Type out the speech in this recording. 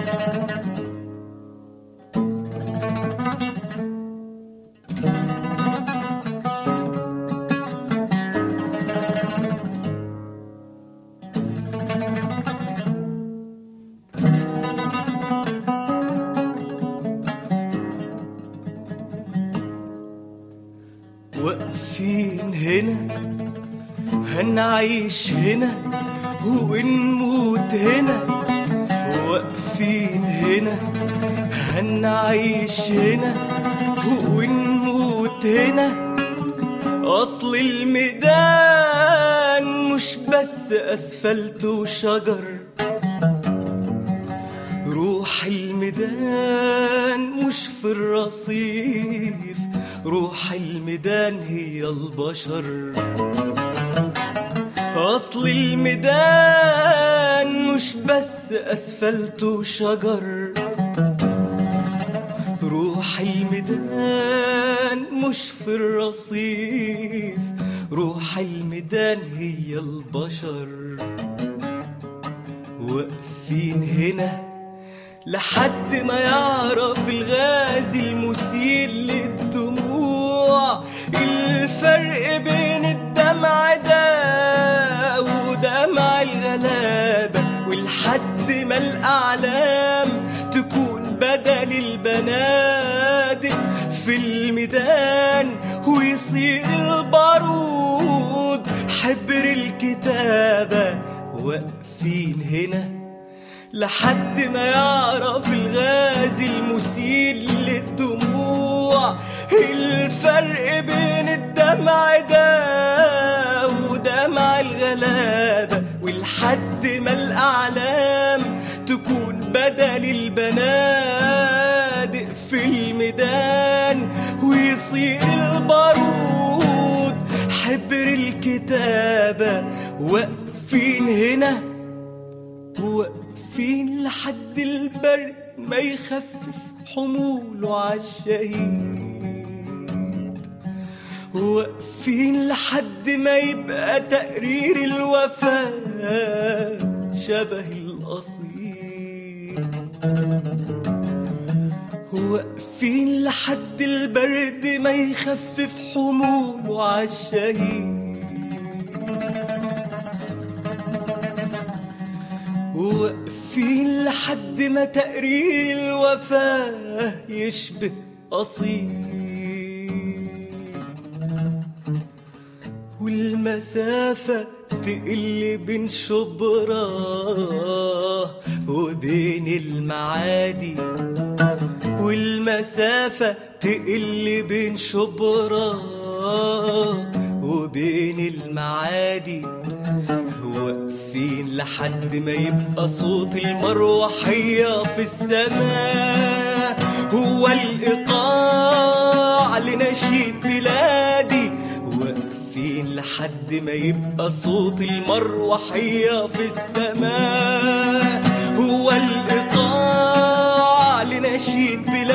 واقفين هنا هنعيش هنا ونموت هنا واقفين هنا هنعيش هنا ونموت هنا أصل الميدان مش بس أسفلت وشجر روح الميدان مش في الرصيف روح الميدان هي البشر أصل الميدان مش بس أسفلت وشجر روح الميدان مش في الرصيف روح الميدان هي البشر واقفين هنا لحد ما يعرف الغاز المسيل للدموع الفرق بين الدمع ده ودمع الغلابة ولحد ما الأعلام تكون بدل البنادق في الميدان ويصير البارود حبر الكتابة واقفين هنا لحد ما يعرف الغاز المسيل للدموع الفرق بين الدمع ده ودمع الغلابة ولحد ما الأعلام تكون بدل البنادق في الميدان ويصير البارود حبر الكتابة واقفين هنا واقفين لحد البرد ما يخفف حموله عالشهيد واقفين لحد ما يبقى تقرير الوفاة شبه القصيد واقفين لحد البرد ما يخفف حموله عالشهيد واقفين لحد ما تقرير الوفاة يشبه قصيد والمسافة تقل بين شبرا وبين المعادي والمسافة تقل بين شبرا وبين المعادي واقفين لحد ما يبقى صوت المروحية في السماء هو الإيقاع لنشيد بلادي واقفين لحد ما يبقى صوت المروحية في السماء هو الإيقاع لنشيد بلادي